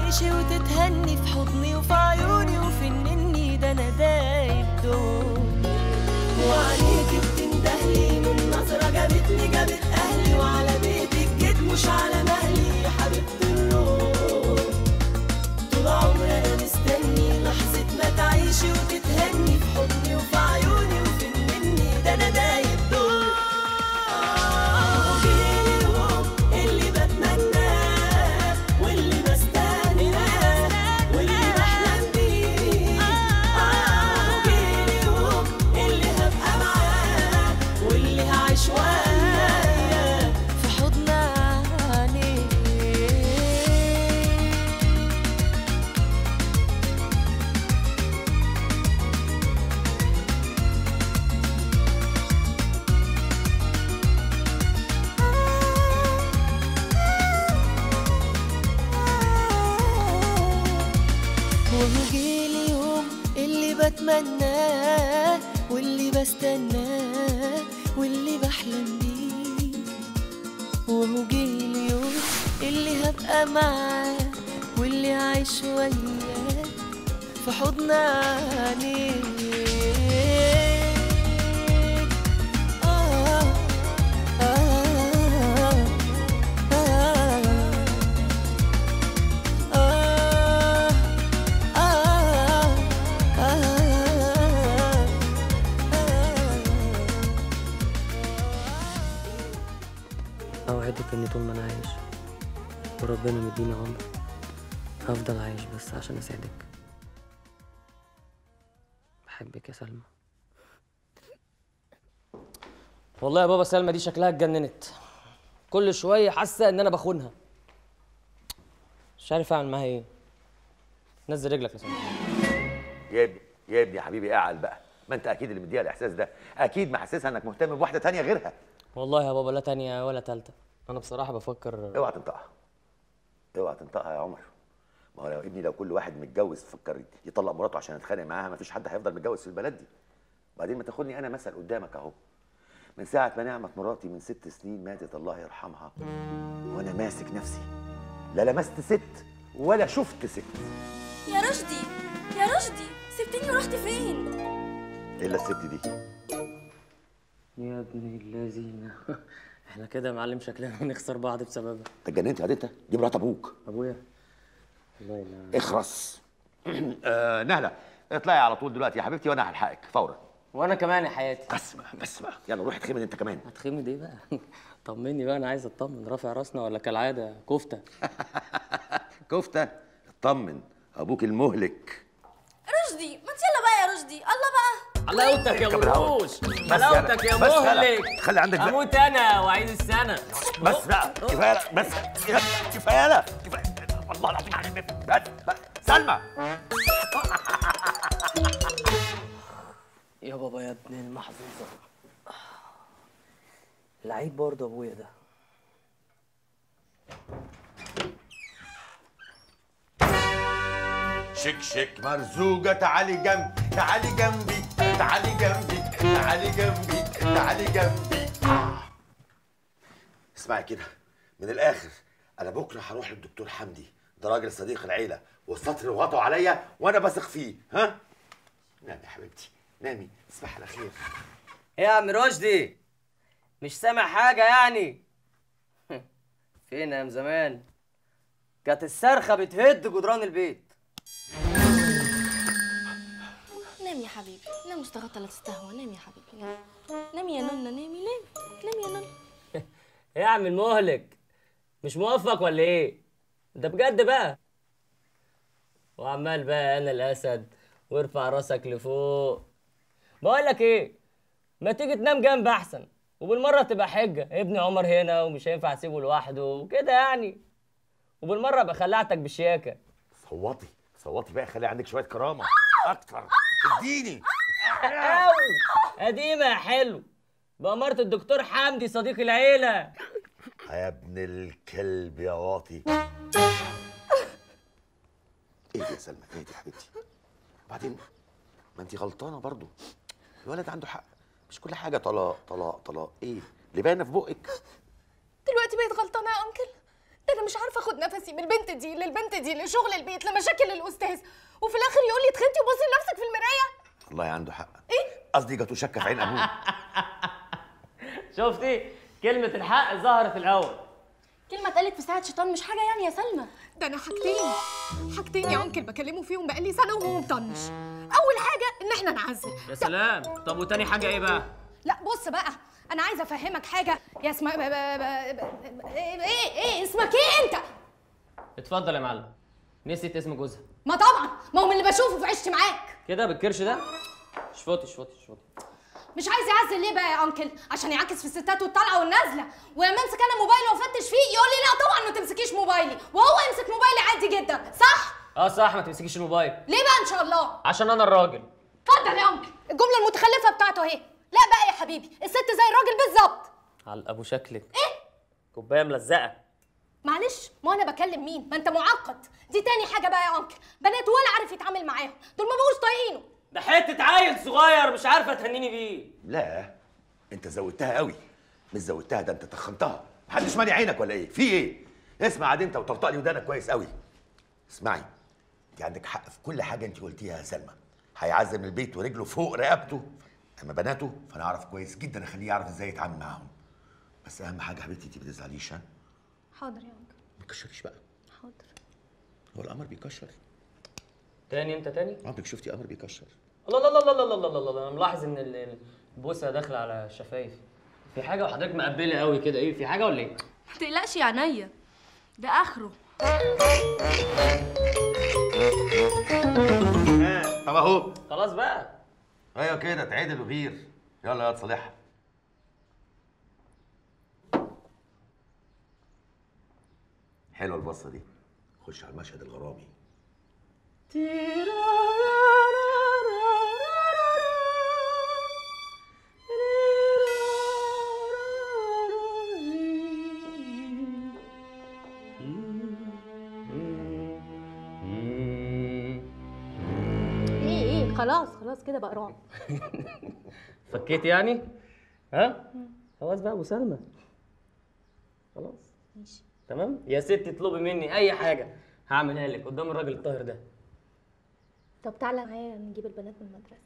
تعيشي وتتهني في حضني وفي عيوني وفي النني ده انا دايب دول وعليكي بتندهلي من نظرة جابتني جابت اهلي وعلى بيتك جيت مش على مهلي يا حبيبة الروح طول عمري انا مستني لحظة ما تعيشي وتتهني في حضني وفي عيوني وفي النني ده انا دايب دول وجيلي اليوم اللي بتمناه واللي بستناه واللي بحلم بيه آه وجيلي اليوم اللي هبقى معاه واللي هعيش وياه في حضن عينيه وهو جيلي يوم اللي بتمناه واللي بستناه واللي بحلم بيه وهو جيلي يوم اللي هبقى معاه واللي عايش وياه في حضن عينيه آه آه آه آه آه أوعدك إني طول ما أنا عايش وربنا مديني عمر هفضل عايش بس عشان أساعدك بحبك يا سلمى والله يا بابا سلمى دي شكلها اتجننت كل شويه حاسه ان انا بخونها مش عارف اعمل معاها ايه نزل رجلك يا سلمى يا ابني يا ابني يا حبيبي اعقل بقى ما انت اكيد اللي مديها الاحساس ده اكيد محسسها انك مهتم بواحده تانية غيرها والله يا بابا لا تانية ولا تالتة انا بصراحه بفكر اوعى تنطقها اوعى تنطقها يا عمر ما هو يا ابني لو كل واحد متجوز فكر يطلق مراته عشان يتخانق معاها ما فيش حد هيفضل متجوز في البلد دي وبعدين ما تاخدني انا مثل قدامك اهو من ساعة ما نعمت مراتي من ست سنين ماتت الله يرحمها وانا ماسك نفسي لا لمست ست ولا شفت ست يا رشدي يا رشدي سبتني ورحت فين الا الست دي يا ابن اللذينه احنا كده يا معلم شكلنا هنخسر بعض بسببها انت اتجننت يا انت دي مرات ابوك ابويا الله يلا اخرس آه نهله اطلعي على طول دلوقتي يا حبيبتي وانا هلحقك فورا وانا كمان يا حياتي بس بقى بس بقى يلا روح اتخمن انت كمان هتخمد ايه بقى طمني بقى انا عايز اطمن رافع راسنا ولا كالعاده كفته كفته اطمن ابوك المهلك رشدي ما انت يلا بقى يا رشدي الله بقى حلاوتك يا كبر هوا. وروش بس حلاوتك يا يلا. بس يلا. مهلك خلي عندك بقى. اموت انا وعيد السنه بس بقى كفايه لا، بس كفايه لا كفايه والله العظيم عليك بس بس سلمى يا بابا يا ابن المحظوظه لعيب برضه ابويا ده شك شك مرزوقة تعالي جنبي تعالي جنبي تعالي جنبي تعالي جنبي تعالي جنبي آه. اسمعي كده من الآخر أنا بكرة هروح للدكتور حمدي ده راجل صديق العيلة والسطر وغطوا عليا وأنا بثق فيه ها؟ نامي يا حبيبتي نامي تصبحي على خير ايه يا عم رشدي مش سامع حاجه يعني فين يا زمان كانت الصرخه بتهد جدران البيت نام يا حبيبي نام مستغطى لا تستهوى نام يا حبيبي نام نام يا نونا نامي نامي نام يا نونا ايه يا عم المهلك مش موفق ولا ايه ده بجد بقى وعمال بقى انا الاسد وارفع راسك لفوق بقول لك ايه ما تيجي تنام جنب احسن وبالمره تبقى حجه ابني عمر هنا ومش هينفع اسيبه لوحده وكده يعني وبالمره ابقى خلعتك بالشياكه صوتي صوتي بقى خلي عندك شوية كرامة أكتر اديني أو قديمه يا حلو بأمارة الدكتور حمدي صديق العيله يا ابن الكلب يا واطي ايه يا سلمى ايه يا حبيبتي بعدين ما انت غلطانه برضو الولد عنده حق مش كل حاجه طلاق طلاق طلاق ايه اللي باينه في بقك دلوقتي بقيت غلطانه يا انكل ده انا مش عارفه اخد نفسي من البنت دي للبنت دي لشغل البيت لمشاكل الاستاذ وفي الاخر يقول لي اتخنتي وبصي لنفسك في المرايه والله عنده حق ايه قصدي جاتو شكه في عين ابوه شفتي كلمه الحق ظهرت الاول كلمه اتقالت في ساعه شيطان مش حاجه يعني يا سلمى ده انا حاجتين حاجتين يا انكل بكلمه فيهم بقالي سنه وهو مطنش اول حاجه ان احنا نعزل يا سلام طب وتاني حاجه ايه بقى لا بص بقى انا عايزه افهمك حاجه يا اسمها ب... ب... ب... ب... ايه ايه اسمك ايه انت اتفضل يا معلم نسيت اسم جوزها ما طبعا ما هو من اللي بشوفه في عشت معاك كده بالكرش ده شفوتي شفوتي شفوتي مش عايز يعزل ليه بقى يا انكل عشان يعكس في الستات والطالعه والنازله ولما امسك انا موبايلي وافتش فيه يقول لي لا طبعا ما تمسكيش موبايلي وهو يمسك موبايلي عادي جدا صح اه صح ما تمسكيش الموبايل ليه بقى ان شاء الله عشان انا الراجل اتفضل يا انكل الجمله المتخلفه بتاعته اهي لا بقى يا حبيبي الست زي الراجل بالظبط على ابو شكلك ايه كوبايه ملزقه معلش ما انا بكلم مين ما انت معقد دي تاني حاجه بقى يا انكل بنات ولا عارف يتعامل معاهم دول ما بقوش طايقينه ده حته عيل صغير مش عارفه تهنيني بيه لا انت زودتها قوي مش زودتها ده انت تخنتها محدش مانع عينك ولا ايه في ايه اسمع عاد انت وطلطق لي ودانك كويس قوي اسمعي انت عندك حق في كل حاجه انت قلتيها يا سلمى هيعزم البيت ورجله فوق رقبته اما بناته فانا اعرف كويس جدا اخليه يعرف ازاي يتعامل معاهم بس اهم حاجه حبيبتي انت ما تزعليش ها حاضر يا انكل ما تكشريش بقى حاضر هو القمر بيكشر تاني انت تاني عمرك شفتي قمر بيكشر الله الله الله الله الله الله الله انا ملاحظ ان ال- ال- البوسه داخله على الشفايف في حاجه وحضرتك مقبله قوي كده ايه في حاجه ولا ايه ما تقلقش يا عينيا ده اخره طب اهو خلاص بقى ايوه كده تعدل وغير يلا يا صالحها حلوه البصه دي خش على المشهد الغرامي ايه ايه خلاص خلاص كده بقى رعب فكيت يعني ها خلاص بقى ابو سلمى خلاص ماشي تمام يا ستي اطلبي مني اي حاجه هعملها لك قدام الراجل الطاهر ده طب تعالى معايا نجيب البنات من المدرسه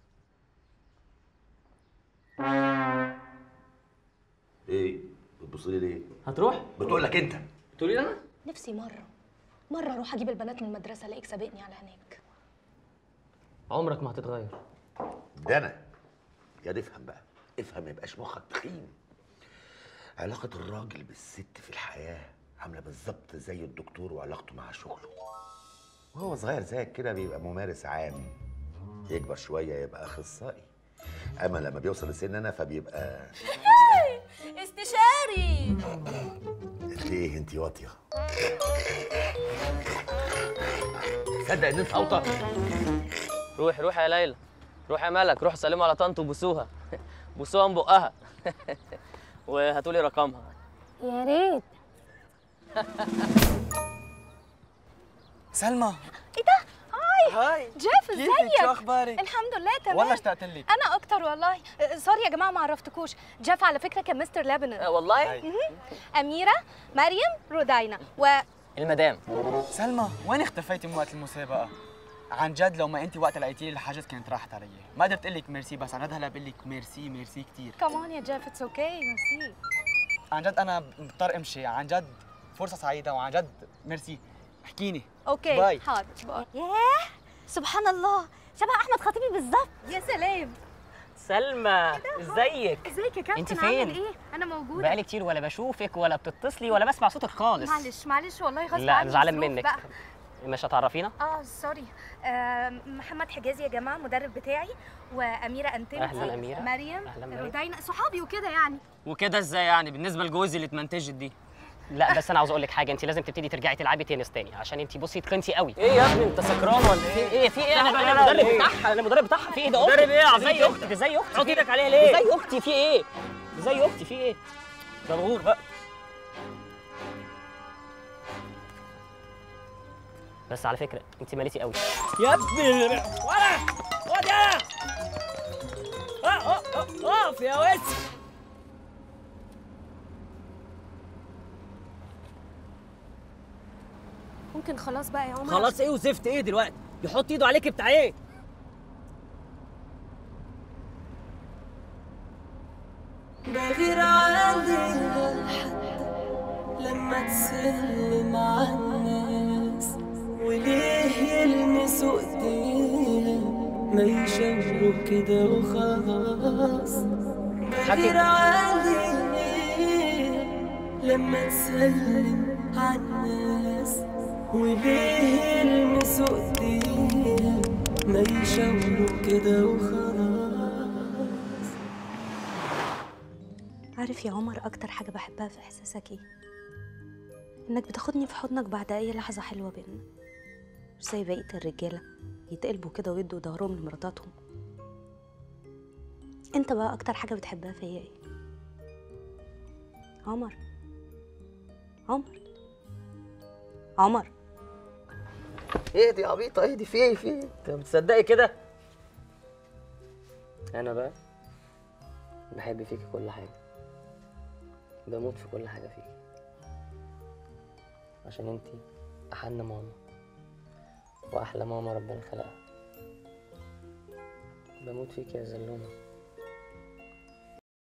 ايه بتبص لي ليه هتروح بتقول لك انت تقولي لي انا نفسي مره مره اروح اجيب البنات من المدرسه الاقيك سابقني على هناك عمرك ما هتتغير ده انا يا دي افهم بقى افهم ما يبقاش مخك تخين علاقة الراجل بالست في الحياة عاملة بالظبط زي الدكتور وعلاقته مع شغله وهو صغير زيك كده بيبقى ممارس عام يكبر شوية يبقى أخصائي أما لما بيوصل لسن أنا فبيبقى استشاري انت ايه انت واطية تصدق ان انت اوطى روحي روحي يا ليلى روحي يا ملك روحي سلموا على طنط وبوسوها بوسوها من بقها وهاتوا لي رقمها يا ريت سلمى ايه ده هاي هاي جيف كيفك ازيك شو اخبارك الحمد لله تمام والله اشتقت لك انا اكتر والله أه، سوري يا جماعه ما عرفتكوش جيف على فكره كان مستر لبنان آه والله هاي. اميره مريم رودينا و المدام سلمى وين اختفيتي من وقت المسابقة؟ عن جد لو ما انت وقت لقيتي لي الحاجات كانت راحت علي ما قدرت اقول لك ميرسي بس عن جد هلا بقول لك ميرسي ميرسي كثير كمان يا جيف اتس اوكي ميرسي عن جد انا مضطر امشي عن جد فرصة سعيدة وعن جد ميرسي احكيني اوكي باي. حاضر باي ياه سبحان الله شبه احمد خطيبي بالظبط يا سلام سلمى ازيك ازيك يا كابتن انت فين؟ عامل ايه انا موجوده بقالي كتير ولا بشوفك ولا بتتصلي ولا بسمع صوتك خالص معلش معلش والله غصب لا عني انا زعلان الظروف منك بقى. مش هتعرفينا اه سوري آه محمد حجازي يا جماعه مدرب بتاعي واميره انتمتي أهلاً أميرة. مريم أهلاً مريم. رودينا صحابي وكده يعني وكده ازاي يعني بالنسبه لجوزي اللي اتمنتجت دي لا بس انا عاوز اقول لك حاجه انت لازم تبتدي ترجعي تلعبي تنس تاني عشان انت بصي تخنتي قوي ايه يا ابني انت سكران ولا في ايه ايه في ايه انا لا، انا لا، المدرب إيه؟ بتاعها انا المدرب بتاعها في ايه ده مدرب ايه يا دي عبيط زي انت؟ اختي دي زي اختي حط ايدك عليها دي ليه زي اختي في ايه دي زي اختي في ايه ده مغور بقى بس على فكره انت مالتي قوي يا ابني ولا خد يا اقف يا وسخ ممكن خلاص بقى يا عمر خلاص ايه وزفت ايه دلوقتي يحط ايده عليك بتاع ايه بغير عادي لحد لما تسلم على الناس وليه يلمسوا ايديهم ما يشاوروا كده وخلاص بغير عادي لما تسلم على الناس وليه يلمسوا ايديهم ما يشاوروا كده وخلاص عارف يا عمر اكتر حاجه بحبها في احساسك ايه انك بتاخدني في حضنك بعد اي لحظه حلوه بينا مش زي بقيه الرجاله يتقلبوا كده ويدوا ظهرهم لمراتاتهم انت بقى اكتر حاجه بتحبها فيا ايه عمر عمر عمر ايه دي عبيطه ايه دي في ايه في ايه انت بتصدقي كده انا بقى بحب فيكي كل حاجه بموت في كل حاجه فيكي عشان انتي احن ماما واحلى ماما ربنا خلقها بموت فيكي يا زلومه